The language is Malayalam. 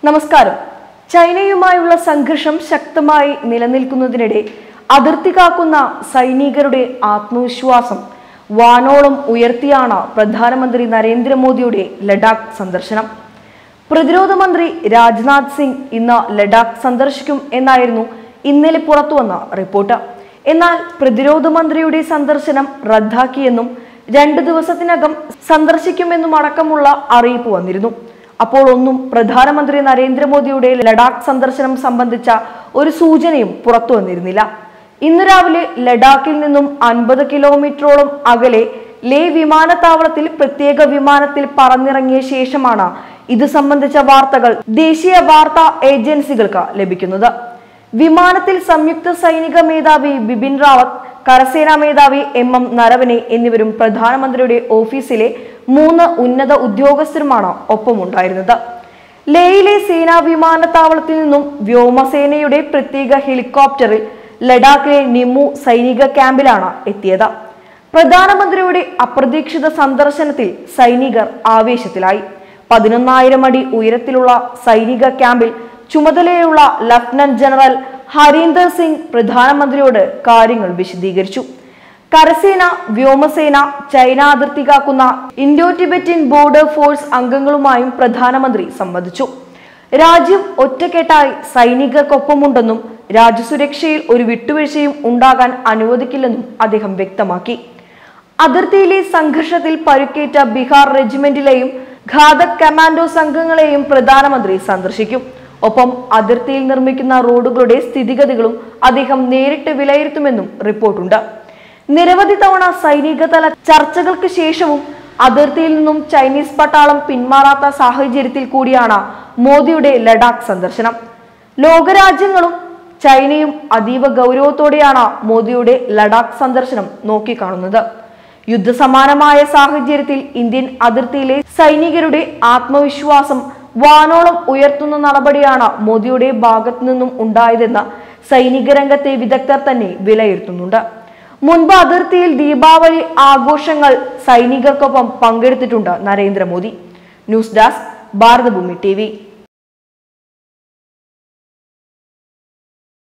നമസ്കാരം ചൈനയുമായുള്ള സംഘർഷം ശക്തമായി നിലനിൽക്കുന്നതിനിടെ അതിർത്തി കാക്കുന്ന സൈനികരുടെ ആത്മവിശ്വാസം വാനോളം ഉയർത്തിയാണ് പ്രധാനമന്ത്രി നരേന്ദ്രമോദിയുടെ ലഡാക്ക് സന്ദർശനം പ്രതിരോധ മന്ത്രി രാജ്നാഥ് സിംഗ് ഇന്ന് ലഡാക്ക് സന്ദർശിക്കും എന്നായിരുന്നു ഇന്നലെ പുറത്തുവന്ന റിപ്പോർട്ട് എന്നാൽ പ്രതിരോധ മന്ത്രിയുടെ സന്ദർശനം റദ്ദാക്കിയെന്നും രണ്ടു ദിവസത്തിനകം സന്ദർശിക്കുമെന്നും അടക്കമുള്ള അറിയിപ്പ് വന്നിരുന്നു അപ്പോൾ ഒന്നും പ്രധാനമന്ത്രി നരേന്ദ്രമോദിയുടെ ലഡാക്ക് സന്ദർശനം സംബന്ധിച്ച ഒരു സൂചനയും പുറത്തു വന്നിരുന്നില്ല ഇന്ന് രാവിലെ ലഡാക്കിൽ നിന്നും അൻപത് കിലോമീറ്ററോളം അകലെ ലേ വിമാനത്താവളത്തിൽ പ്രത്യേക വിമാനത്തിൽ പറന്നിറങ്ങിയ ശേഷമാണ് ഇത് സംബന്ധിച്ച വാർത്തകൾ ദേശീയ വാർത്താ ഏജൻസികൾക്ക് ലഭിക്കുന്നത് വിമാനത്തിൽ സംയുക്ത സൈനിക മേധാവി ബിപിൻ റാവത്ത് കരസേനാ മേധാവി എം എം നരവനെ എന്നിവരും പ്രധാനമന്ത്രിയുടെ ഓഫീസിലെ മൂന്ന് ഉന്നത ഉദ്യോഗസ്ഥരുമാണ് ഒപ്പമുണ്ടായിരുന്നത് ലേയിലെ സേനാ വിമാനത്താവളത്തിൽ നിന്നും വ്യോമസേനയുടെ പ്രത്യേക ഹെലികോപ്റ്ററിൽ ലഡാക്കിലെ നിമു സൈനിക ക്യാമ്പിലാണ് എത്തിയത് പ്രധാനമന്ത്രിയുടെ അപ്രതീക്ഷിത സന്ദർശനത്തിൽ സൈനികർ ആവേശത്തിലായി പതിനൊന്നായിരം അടി ഉയരത്തിലുള്ള സൈനിക ക്യാമ്പിൽ ചുമതലയുള്ള ലഫ്റ്റനന്റ് ജനറൽ ഹരീന്ദർ സിംഗ് പ്രധാനമന്ത്രിയോട് കാര്യങ്ങൾ വിശദീകരിച്ചു കരസേന വ്യോമസേന ചൈന അതിർത്തി കാക്കുന്ന ഇൻഡോ ടിബറ്റൻ ബോർഡർ ഫോഴ്സ് അംഗങ്ങളുമായും പ്രധാനമന്ത്രി സംവദിച്ചു രാജ്യം ഒറ്റക്കെട്ടായി സൈനികർക്കൊപ്പമുണ്ടെന്നും രാജ്യസുരക്ഷയിൽ ഒരു വിട്ടുവീഴ്ചയും ഉണ്ടാകാൻ അനുവദിക്കില്ലെന്നും അദ്ദേഹം വ്യക്തമാക്കി അതിർത്തിയിലെ സംഘർഷത്തിൽ പരുക്കേറ്റ ബീഹാർ റെജിമെന്റിലെയും ഘാതക് കമാൻഡോ സംഘങ്ങളെയും പ്രധാനമന്ത്രി സന്ദർശിക്കും ഒപ്പം അതിർത്തിയിൽ നിർമ്മിക്കുന്ന റോഡുകളുടെ സ്ഥിതിഗതികളും അദ്ദേഹം നേരിട്ട് വിലയിരുത്തുമെന്നും റിപ്പോർട്ടുണ്ട് നിരവധി തവണ സൈനിക തല ചർച്ചകൾക്ക് ശേഷവും അതിർത്തിയിൽ നിന്നും ചൈനീസ് പട്ടാളം പിന്മാറാത്ത സാഹചര്യത്തിൽ കൂടിയാണ് മോദിയുടെ ലഡാക്ക് സന്ദർശനം ലോകരാജ്യങ്ങളും ചൈനയും അതീവ ഗൗരവത്തോടെയാണ് മോദിയുടെ ലഡാക്ക് സന്ദർശനം നോക്കിക്കാണുന്നത് യുദ്ധസമാനമായ സാഹചര്യത്തിൽ ഇന്ത്യൻ അതിർത്തിയിലെ സൈനികരുടെ ആത്മവിശ്വാസം വാനോളം ഉയർത്തുന്ന നടപടിയാണ് മോദിയുടെ ഭാഗത്തു നിന്നും ഉണ്ടായതെന്ന് സൈനിക രംഗത്തെ വിദഗ്ധർ തന്നെ വിലയിരുത്തുന്നുണ്ട് മുൻപ് അതിർത്തിയിൽ ദീപാവലി ആഘോഷങ്ങൾ സൈനികർക്കൊപ്പം പങ്കെടുത്തിട്ടുണ്ട് Narendra Modi news desk Bharathabhoomi T